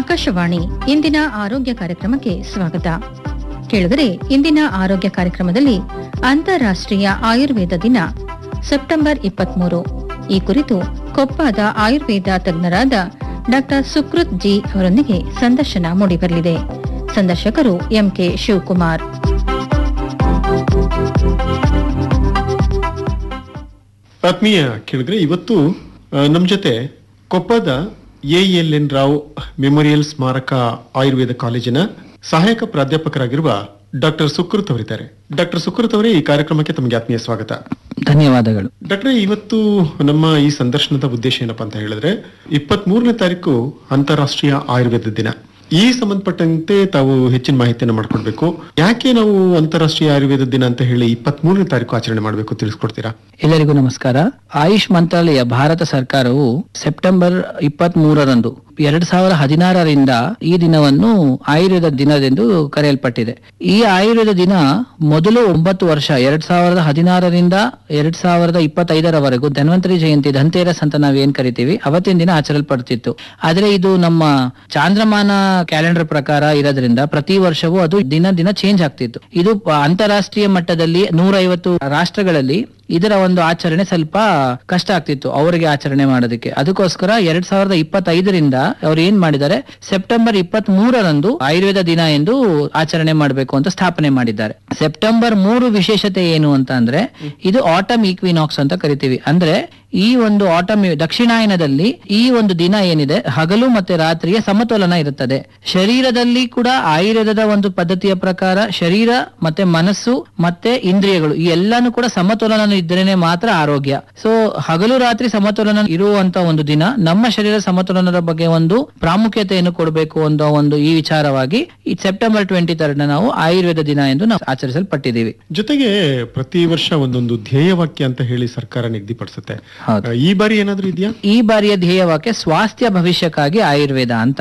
ಆಕಾಶವಾಣಿ ಇಂದಿನ ಆರೋಗ್ಯ ಕಾರ್ಯಕ್ರಮಕ್ಕೆ ಸ್ವಾಗತ ಕೇಳಿದರೆ ಇಂದಿನ ಆರೋಗ್ಯ ಕಾರ್ಯಕ್ರಮದಲ್ಲಿ ಅಂತಾರಾಷ್ಟ್ರೀಯ ಆಯುರ್ವೇದ ದಿನ ಸೆಪ್ಟೆಂಬರ್ ಇಪ್ಪತ್ಮೂರು ಈ ಕುರಿತು ಕೊಪ್ಪದ ಆಯುರ್ವೇದ ತಜ್ಞರಾದ ಡಾಕ್ಟರ್ ಸುಕೃತ್ ಜಿ ಅವರೊಂದಿಗೆ ಸಂದರ್ಶನ ಮೂಡಿಬರಲಿದೆ ಸಂದರ್ಶಕರು ಎಂಕೆ ಶಿವಕುಮಾರ್ ಆತ್ಮೀಯ ಕೇಳಿದ್ರೆ ಇವತ್ತು ಆ, ನಮ್ ಜೊತೆ ಕೊಪ್ಪದ A L N Rao memorial ಸ್ಮಾರಕ ಆಯುರ್ವೇದ ಕಾಲೇಜಿನ ಸಹಾಯಕ ಪ್ರಾಧ್ಯಾಪಕರಾಗಿರುವ ಡಾಕ್ಟರ್ ಸುಕೃತ್ ಅವರಿದ್ದಾರೆ ಡಾಕ್ಟರ್ ಸುಕೃತ್ ಅವರೇ ಈ ಕಾರ್ಯಕ್ರಮಕ್ಕೆ ತಮಗೆ ಆತ್ಮೀಯ ಸ್ವಾಗತ ಧನ್ಯವಾದಗಳು ಡಾಕ್ಟ್ರೆ ಇವತ್ತು ನಮ್ಮ ಈ ಸಂದರ್ಶನದ ಉದ್ದೇಶ ಏನಪ್ಪಾ ಅಂತ ಹೇಳಿದ್ರೆ ಇಪ್ಪತ್ತ್ ಮೂರನೇ ತಾರೀಕು ಅಂತಾರಾಷ್ಟ್ರೀಯ ಆಯುರ್ವೇದ ದಿನ ಈ ಸಂಬಂಧಪಟ್ಟಂತೆ ತಾವು ಹೆಚ್ಚಿನ ಮಾಹಿತಿಯನ್ನು ಮಾಡ್ಕೊಡ್ಬೇಕು ಯಾಕೆ ನಾವು ಅಂತಾರಾಷ್ಟ್ರೀಯ ಆಯುರ್ವೇದ ದಿನ ಅಂತ ಹೇಳಿ ಇಪ್ಪತ್ತ್ ಮೂರನೇ ತಾರೀಕು ಆಚರಣೆ ಮಾಡಬೇಕು ತಿಳಿಸ್ಕೊಡ್ತೀರಾ ಎಲ್ಲರಿಗೂ ನಮಸ್ಕಾರ ಆಯುಷ್ ಮಂತ್ರಾಲಯ ಭಾರತ ಸರ್ಕಾರವು ಸೆಪ್ಟೆಂಬರ್ ಇಪ್ಪತ್ತ್ ಮೂರರಂದು ಎರಡ್ ಸಾವಿರದ ಹದಿನಾರರಿಂದ ಈ ದಿನವನ್ನು ಆಯುರ್ವೇದ ದಿನದೆಂದು ಕರೆಯಲ್ಪಟ್ಟಿದೆ ಈ ಆಯುರ್ವೇದ ದಿನ ಮೊದಲು ಒಂಬತ್ತು ವರ್ಷ ಎರಡ್ ಸಾವಿರದ ಹದಿನಾರರಿಂದ ಎರಡ್ ಸಾವಿರದ ಇಪ್ಪತ್ತೈದರವರೆಗೂ ಧನ್ವಂತರಿ ಜಯಂತಿ ಧನ್ತೇರಸ್ ಅಂತ ನಾವ್ ಏನ್ ಕರಿತೀವಿ ಅವತ್ತಿನ ದಿನ ಆಚರಿಸಲ್ಪಡ್ತಿತ್ತು ಆದ್ರೆ ಇದು ನಮ್ಮ ಚಾಂದ್ರಮಾನ ಕ್ಯಾಲೆಂಡರ್ ಪ್ರಕಾರ ಇರೋದ್ರಿಂದ ಪ್ರತಿ ವರ್ಷವೂ ಅದು ದಿನ ದಿನ ಚೇಂಜ್ ಆಗ್ತಿತ್ತು ಇದು ಪ- ಅಂತಾರಾಷ್ಟ್ರೀಯ ಮಟ್ಟದಲ್ಲಿ ನೂರೈವತ್ತು ರಾಷ್ಟ್ರಗಳಲ್ಲಿ ಇದರ ಒಂದು ಆಚರಣೆ ಸ್ವಲ್ಪ ಕಷ್ಟ ಆಗ್ತಿತ್ತು ಅವರಿಗೆ ಆಚರಣೆ ಮಾಡೋದಕ್ಕೆ ಅದಕ್ಕೋಸ್ಕರ ಎರಡ್ ಸಾವಿರದ ಇಪ್ಪತ್ತೈದರಿಂದ ಅವ್ರು ಏನ್ ಮಾಡಿದ್ದಾರೆ ಸೆಪ್ಟೆಂಬರ್ ಇಪ್ಪತ್ತ್ ಮೂರರಂದು ಆಯುರ್ವೇದ ದಿನ ಎಂದು ಆಚರಣೆ ಮಾಡಬೇಕು ಅಂತ ಸ್ಥಾಪನೆ ಮಾಡಿದ್ದಾರೆ ಸೆಪ್ಟೆಂಬರ್ ಮೂರು ವಿಶೇಷತೆ ಏನು ಅಂತ ಅಂದ್ರೆ ಇದು ಆಟಮ್ ಈಕ್ವಿನಾಕ್ಸ್ ಅಂತ ಕರಿತೀವಿ ಅಂದ್ರೆ ಈ ಒಂದು ಆಟಮ್ ದಕ್ಷಿಣಾಯನದಲ್ಲಿ ಈ ಒಂದು ದಿನ ಏನಿದೆ ಹಗಲು ಮತ್ತೆ ರಾತ್ರಿಯ ಸಮತೋಲನ ಇರುತ್ತದೆ ಶರೀರದಲ್ಲಿ ಕೂಡ ಆಯುರ್ವೇದದ ಒಂದು ಪದ್ಧತಿಯ ಪ್ರಕಾರ ಶರೀರ ಮತ್ತೆ ಮನಸ್ಸು ಮತ್ತೆ ಇಂದ್ರಿಯಗಳು ಈ ಎಲ್ಲಾನು ಕೂಡ ಸಮತೋಲನ ಇದ್ರೇನೆ ಮಾತ್ರ ಆರೋಗ್ಯ ಸೊ ಹಗಲು ರಾತ್ರಿ ಸಮತೋಲನ ಇರುವಂತ ಒಂದು ದಿನ ನಮ್ಮ ಶರೀರ ಸಮತೋಲನದ ಬಗ್ಗೆ ಒಂದು ಪ್ರಾಮುಖ್ಯತೆಯನ್ನು ಕೊಡಬೇಕು ಅನ್ನೋ ಒಂದು ಈ ವಿಚಾರವಾಗಿ ಈ ಸೆಪ್ಟೆಂಬರ್ ಟ್ವೆಂಟಿ ತರ್ಡ್ ನಾವು ಆಯುರ್ವೇದ ದಿನ ಎಂದು ನಾವು ಆಚರಿಸಲ್ಪಟ್ಟಿದ್ದೀವಿ ಜೊತೆಗೆ ಪ್ರತಿ ವರ್ಷ ಒಂದೊಂದು ಧ್ಯೇಯವಾಕ್ಯ ಅಂತ ಹೇಳಿ ಸರ್ಕಾರ ನಿಗದಿಪಡಿಸುತ್ತೆ ಹೌದು ಆ, ಈ ಬಾರಿ ಏನಾದ್ರೂ ಇದೆಯಾ ಈ ಬಾರಿಯ ಧ್ಯೇಯವಾಕ್ಯ ಸ್ವಾಸ್ಥ್ಯ ಭವಿಷ್ಯಕ್ಕಾಗಿ ಆಯುರ್ವೇದ ಅಂತ